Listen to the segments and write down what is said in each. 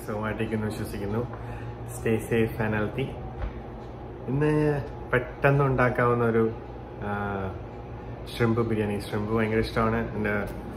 സുഖമായിട്ടിരിക്കുന്നു വിശ്വസിക്കുന്നു stay safe and healthy ഇന്ന് പെട്ടെന്ന് ഉണ്ടാക്കാവുന്ന ഒരു ഷ്രിമ്പ് ബിരിയാണി ഷ്രിമ്പ് ഭയങ്കര ഇഷ്ടമാണ് എൻ്റെ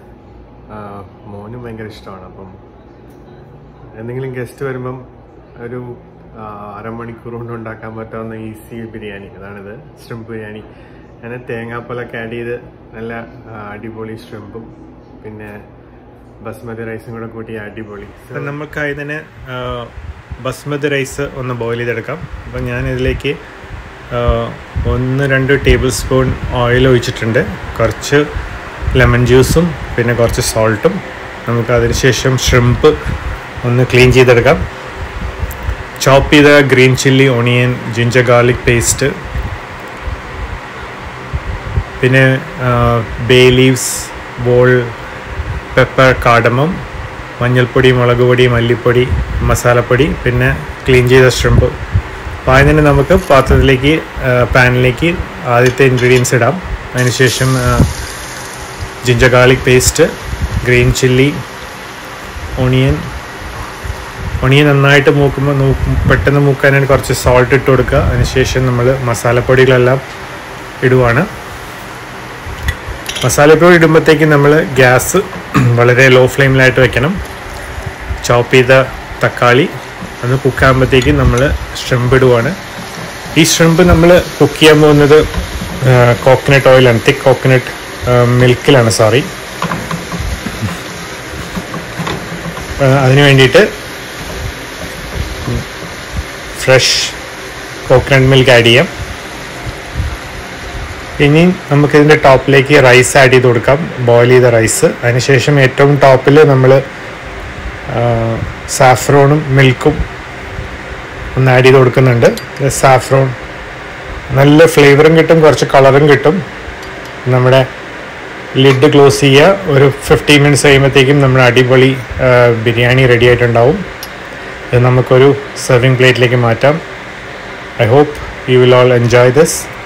മോനും ഭയങ്കര ഇഷ്ടമാണ് അപ്പം എന്തെങ്കിലും ഗസ്റ്റ് വരുമ്പം ഒരു ആ, അരമണിക്കൂർ കൊണ്ട് ഉണ്ടാക്കാൻ പറ്റാവുന്ന ഈസി ബിരിയാണി അതാണിത് ഷ്രിമ്പ് ബിരിയാണി ഞാൻ തേങ്ങാപ്പാലൊക്കെ ആഡ് ചെയ്ത് നല്ല ആ, അടിപൊളി ഷ്രിമ്പും പിന്നെ ബസ്മതി റൈസും കൂടെ കൂട്ടി അടിപൊളി അപ്പം നമുക്ക് ഇതിന് ബസ്മതി റൈസ് ഒന്ന് ബോയിൽ ചെയ്തെടുക്കാം അപ്പം ഞാൻ ഇതിലേക്ക് ആ, ഒന്ന് രണ്ട് ടേബിൾ സ്പൂൺ ഓയിൽ ഒഴിച്ചിട്ടുണ്ട് കുറച്ച് ലെമൺ ജ്യൂസും പിന്നെ കുറച്ച് സോൾട്ടും നമുക്ക് അതിന് ശേഷം ഷ്രിമ്പ് ഒന്ന് ക്ലീൻ ചെയ്തെടുക്കാം ചോപ്പ് ചെയ്ത green chilli onion ginger garlic paste പിന്നെ bay leaves ball pepper cardamom മഞ്ഞൾപ്പൊടി മുളക് പൊടി മല്ലിപ്പൊടി മസാലപ്പൊടി പിന്നെ ക്ലീൻ ചെയ്ത ഷ്രിമ്പ് അപ്പോൾ ആദ്യം തന്നെ നമുക്ക് പാത്രത്തിലേക്ക് പാനിലേക്ക് ആദ്യത്തെ ഇൻഗ്രീഡിയൻസ് ഇടാം അതിനുശേഷം ginger garlic paste green chilli onion onion നന്നായിട്ട് മൂക്കുമ്പോൾ നൂക്കും പെട്ടെന്ന് മൂക്കാനായിട്ട് കുറച്ച് സോൾട്ട് ഇട്ട് കൊടുക്കുക അതിനുശേഷം നമ്മൾ മസാലപ്പൊടികളെല്ലാം ഇടുവാണ് മസാലപ്പൊടി ഇടുമ്പോഴത്തേക്ക് നമ്മൾ ഗ്യാസ് വളരെ ലോ ഫ്ലെയിമിലായിട്ട് വെക്കണം ചോപ്പ് ചെയ്ത തക്കാളി ഒന്ന് കുക്കാകുമ്പോഴത്തേക്ക് നമ്മൾ ഷ്രിമ്പ് ഇടുവാണ് ഈ ഷ്രിമ്പ് നമ്മൾ കുക്ക് ചെയ്യാൻ പോകുന്നത് കോക്കനട്ട് ഓയിലാണ് തിക്ക് കോക്കനട്ട് മിൽക്കിലാണ് സോറി അതിന് വേണ്ടിയിട്ട് ഫ്രഷ് കോക്കനട്ട് മിൽക്ക് ആഡ് ചെയ്യാം ഇനി നമുക്കിതിൻ്റെ ടോപ്പിലേക്ക് റൈസ് ആഡ് ചെയ്ത് കൊടുക്കാം ബോയിൽ ചെയ്ത റൈസ് അതിനുശേഷം ഏറ്റവും ടോപ്പിൽ നമ്മൾ സാഫ്രോണും മിൽക്കും ഒന്ന് ആഡ് ചെയ്ത് കൊടുക്കുന്നുണ്ട് സാഫ്രോൺ നല്ല ഫ്ലേവറും കിട്ടും കുറച്ച് കളറും കിട്ടും നമ്മുടെ ലിഡ് ക്ലോസ് ചെയ്യുക ഒരു ഫിഫ്റ്റീൻ മിനിറ്റ്സ് കഴിയുമ്പോഴത്തേക്കും നമ്മുടെ അടിപൊളി ആ, ബിരിയാണി റെഡി ആയിട്ടുണ്ടാവും ഇത് നമുക്കൊരു സെർവിങ് പ്ലേറ്റിലേക്ക് മാറ്റാം I hope you will all enjoy this